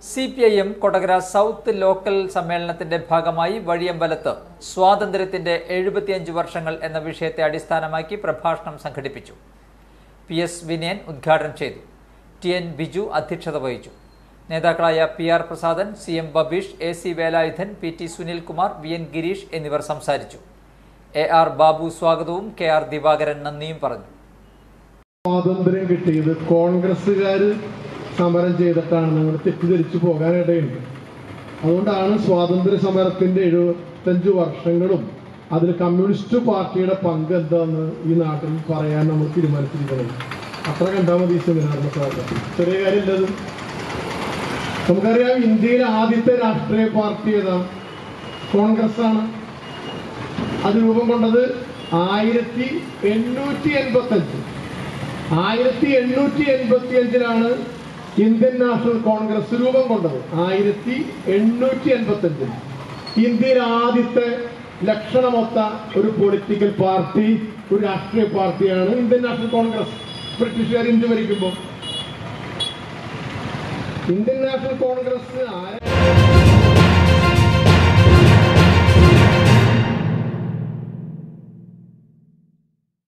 C P I M Kodakara south local സമ്മേളനത്തിന്റെ ഭാഗമായി വഴിയമ്പലത്ത് സ്വാതന്ത്ര്യത്തിന്റെ എഴുപത്തിയഞ്ച് വർഷങ്ങൾ എന്ന വിഷയത്തെ അടിസ്ഥാനമാക്കി പ്രഭാഷണം സംഘടിപ്പിച്ചു പി എസ് വിനയൻ ഉദ്ഘാടനം ചെയ്തു ടി എൻ ബിജു അധ്യക്ഷത വഹിച്ചു നേതാക്കളായ P R Prasadan C M Babeesh A C Velayudhan P T Sunilkumar V N Gireesh എന്നിവർ സംസാരിച്ചു എ ആർ ബാബു സ്വാഗതവും കെ ആർ ദിവാകരൻ നന്ദിയും പറഞ്ഞു സ്വാതന്ത്ര്യം കിട്ടിയത് കോൺഗ്രസ്സുകാർ സമരം ചെയ്തിട്ടാണ് നമ്മൾ തെറ്റിദ്ധരിച്ചു പോകാനിടയുണ്ട് അതുകൊണ്ടാണ് സ്വാതന്ത്ര്യ സമരത്തിന്റെ എഴുപത്തഞ്ച് വർഷങ്ങളും അതിൽ കമ്മ്യൂണിസ്റ്റ് പാർട്ടിയുടെ പങ്ക് എന്താന്ന് ഈ നാട്ടിൽ പറയാൻ നമ്മൾ തീരുമാനിച്ചിരിക്കുന്നത് അത്ര കണ്ടാൽ മതി ഈ സെമിനാറിന്റെ സ്വാഗതം ചെറിയ കാര്യമില്ലത് നമുക്കറിയാം ഇന്ത്യയിലെ ആദ്യത്തെ രാഷ്ട്രീയ പാർട്ടി ഏതാ കോൺഗ്രസ് ആണ് അത് രൂപം കൊണ്ടത് ആയിരത്തി എണ്ണൂറ്റി എൺപത്തി അഞ്ച് ആയിരത്തി എണ്ണൂറ്റി എൺപത്തി അഞ്ചിലാണ് ഇന്ത്യൻ നാഷണൽ കോൺഗ്രസ് രൂപം കൊണ്ടത് ആയിരത്തി എണ്ണൂറ്റി എൺപത്തി അഞ്ചിൽ ഇന്ത്യയിൽ ആദ്യത്തെ ലക്ഷണമൊത്ത ഒരു പൊളിറ്റിക്കൽ പാർട്ടി ഒരു രാഷ്ട്രീയ പാർട്ടിയാണ് ഇന്ത്യൻ നാഷണൽ കോൺഗ്രസ് ബ്രിട്ടീഷുകാർ ഇന്ത്യ ഭരിക്കുമ്പോൾ ഇന്ത്യൻ നാഷണൽ കോൺഗ്രസ് ആരെ